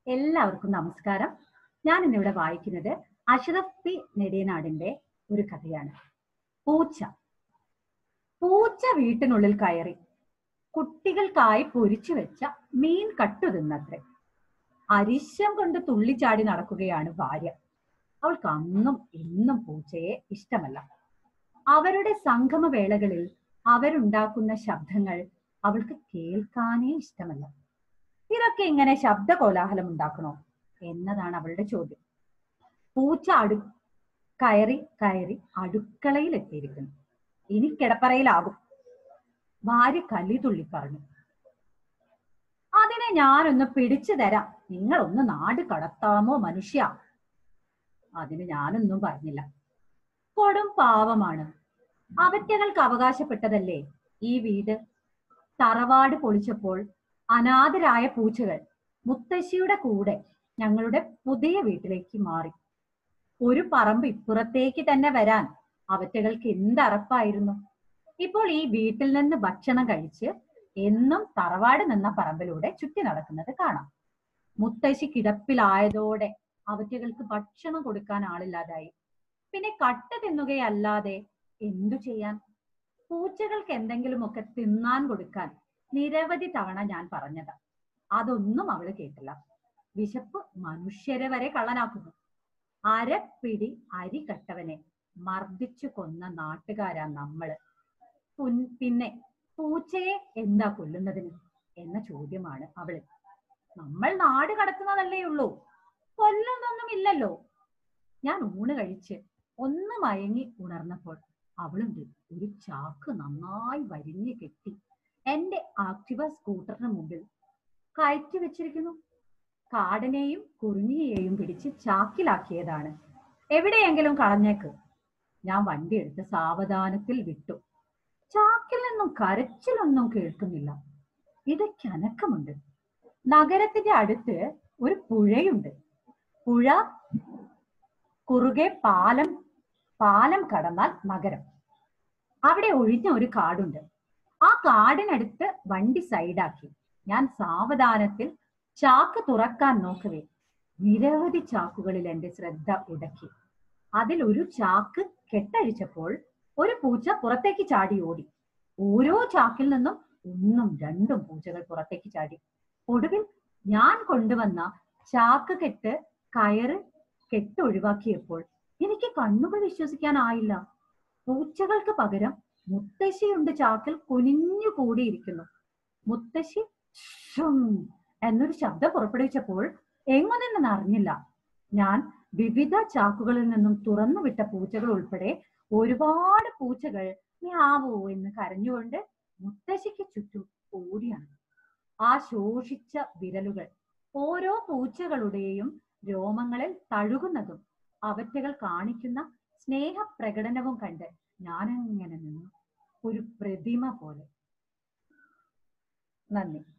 എല്ലാവർക്കും നമസ്കാരം ഞാൻ ഇന്നിവിടെ വായിക്കുന്നത് അഷ്റഫ് പി നെടിയനാടിന്റെ ഒരു കഥയാണ് പൂച്ച പൂച്ച വീട്ടിനുള്ളിൽ കയറി കുട്ടികൾക്കായി പൊരിച്ചു വെച്ച മീൻ കട്ടു തിന്നത്രേ അരിശം കൊണ്ട് തുള്ളിച്ചാടി നടക്കുകയാണ് ഭാര്യ അവൾക്ക് അന്നും ഇന്നും പൂച്ചയെ ഇഷ്ടമല്ല അവരുടെ സംഗമവേളകളിൽ അവരുണ്ടാക്കുന്ന ശബ്ദങ്ങൾ അവൾക്ക് കേൾക്കാനേ ഇഷ്ടമല്ല ഇതൊക്കെ ഇങ്ങനെ ശബ്ദ കോലാഹലം ഉണ്ടാക്കണോ എന്നതാണ് അവളുടെ ചോദ്യം പൂച്ച അടു കയറി കയറി അടുക്കളയിൽ എത്തിയിരിക്കുന്നു ഇനി കിടപ്പറയിലാകും ഭാര്യ കല്ലി തുള്ളി പറഞ്ഞു അതിനെ ഞാനൊന്ന് പിടിച്ചു തരാം നിങ്ങളൊന്ന് നാട് കടത്താമോ മനുഷ്യ അതിന് ഞാനൊന്നും പറഞ്ഞില്ല കൊടും പാവമാണ് അവറ്റകൾക്ക് അവകാശപ്പെട്ടതല്ലേ ഈ വീട് തറവാട് പൊളിച്ചപ്പോൾ അനാഥരായ പൂച്ചകൾ മുത്തശ്ശിയുടെ കൂടെ ഞങ്ങളുടെ പുതിയ വീട്ടിലേക്ക് മാറി ഒരു പറമ്പ് ഇപ്പുറത്തേക്ക് തന്നെ വരാൻ അവറ്റകൾക്ക് എന്തറപ്പായിരുന്നു ഇപ്പോൾ ഈ വീട്ടിൽ നിന്ന് ഭക്ഷണം കഴിച്ച് എന്നും തറവാട് നിന്ന പറമ്പിലൂടെ ചുറ്റി നടക്കുന്നത് കാണാം മുത്തശ്ശി കിടപ്പിലായതോടെ അവറ്റകൾക്ക് ഭക്ഷണം കൊടുക്കാൻ ആളില്ലാതായി പിന്നെ കട്ട് തിന്നുകയല്ലാതെ എന്തു ചെയ്യാൻ പൂച്ചകൾക്ക് എന്തെങ്കിലുമൊക്കെ തിന്നാൻ കൊടുക്കാൻ നിരവധി തവണ ഞാൻ പറഞ്ഞതാ അതൊന്നും അവള് കേട്ടില്ല വിശപ്പ് മനുഷ്യരെ വരെ കള്ളനാക്കുന്നു അരപ്പിടി അരി കട്ടവനെ മർദ്ദിച്ചു കൊന്ന നാട്ടുകാരാ നമ്മള് പുൻ- പിന്നെ പൂച്ചയെ എന്താ കൊല്ലുന്നതിന് എന്ന ചോദ്യമാണ് അവള് നമ്മൾ നാട് കടത്തുന്നതല്ലേ ഉള്ളൂ കൊല്ലുന്നൊന്നും ഇല്ലല്ലോ ഞാൻ ഊണ് കഴിച്ച് ഒന്ന് മയങ്ങി ഉണർന്നപ്പോൾ അവളുണ്ട് ഒരു ചാക്ക് നന്നായി വരിഞ്ഞു കെട്ടി എന്റെ ആക്ടിവ സ്കൂട്ടറിന് മുമ്പിൽ കയറ്റി വെച്ചിരിക്കുന്നു കാടനെയും കുറിഞ്ഞിയെയും പിടിച്ച് ചാക്കിലാക്കിയതാണ് എവിടെയെങ്കിലും കളഞ്ഞേക്ക് ഞാൻ വണ്ടി എടുത്ത് സാവധാനത്തിൽ വിട്ടു ചാക്കിൽ നിന്നും കരച്ചിലൊന്നും കേൾക്കുന്നില്ല ഇതൊക്കെ അനക്കമുണ്ട് നഗരത്തിന്റെ അടുത്ത് ഒരു പുഴയുണ്ട് പുഴ കുറുകെ പാലം പാലം കടന്നാൽ നഗരം അവിടെ ഒഴിഞ്ഞ ഒരു കാടുണ്ട് ആ കാടിനടുത്ത് വണ്ടി സൈഡാക്കി ഞാൻ സാവധാനത്തിൽ ചാക്ക് തുറക്കാൻ നോക്കവേ നിരവധി ചാക്കുകളിൽ എന്റെ ശ്രദ്ധ ഉടക്കി അതിൽ ഒരു ചാക്ക് കെട്ടഴിച്ചപ്പോൾ ഒരു പൂച്ച പുറത്തേക്ക് ചാടി ഓടി ഓരോ ചാക്കിൽ നിന്നും ഒന്നും രണ്ടും പൂച്ചകൾ പുറത്തേക്ക് ചാടി ഒടുവിൽ ഞാൻ കൊണ്ടുവന്ന ചാക്ക് കെട്ട് കയറ് കെട്ട് ഒഴിവാക്കിയപ്പോൾ എനിക്ക് കണ്ണുകൾ വിശ്വസിക്കാനായില്ല പൂച്ചകൾക്ക് പകരം മുത്തശ്ശിയുണ്ട് ചാക്കിൽ കുനിഞ്ഞു കൂടിയിരിക്കുന്നു മുത്തശ്ശി ഷും എന്നൊരു ശബ്ദം പുറപ്പെടുവിച്ചപ്പോൾ എങ്ങു നിന്നെന്ന് അറിഞ്ഞില്ല ഞാൻ വിവിധ ചാക്കുകളിൽ നിന്നും തുറന്നു വിട്ട പൂച്ചകൾ ഉൾപ്പെടെ ഒരുപാട് പൂച്ചകൾ മ്യാവോ എന്ന് കരഞ്ഞുകൊണ്ട് മുത്തശ്ശിക്ക് ചുറ്റും ഓടിയാണ് ആ ശോഷിച്ച വിരലുകൾ ഓരോ പൂച്ചകളുടെയും രോമങ്ങളിൽ തഴുകുന്നതും അവറ്റകൾ കാണിക്കുന്ന സ്നേഹപ്രകടനവും കണ്ട് ഞാനങ്ങനെ നിന്നു ഒരു പ്രതിമ പോലെ നന്ദി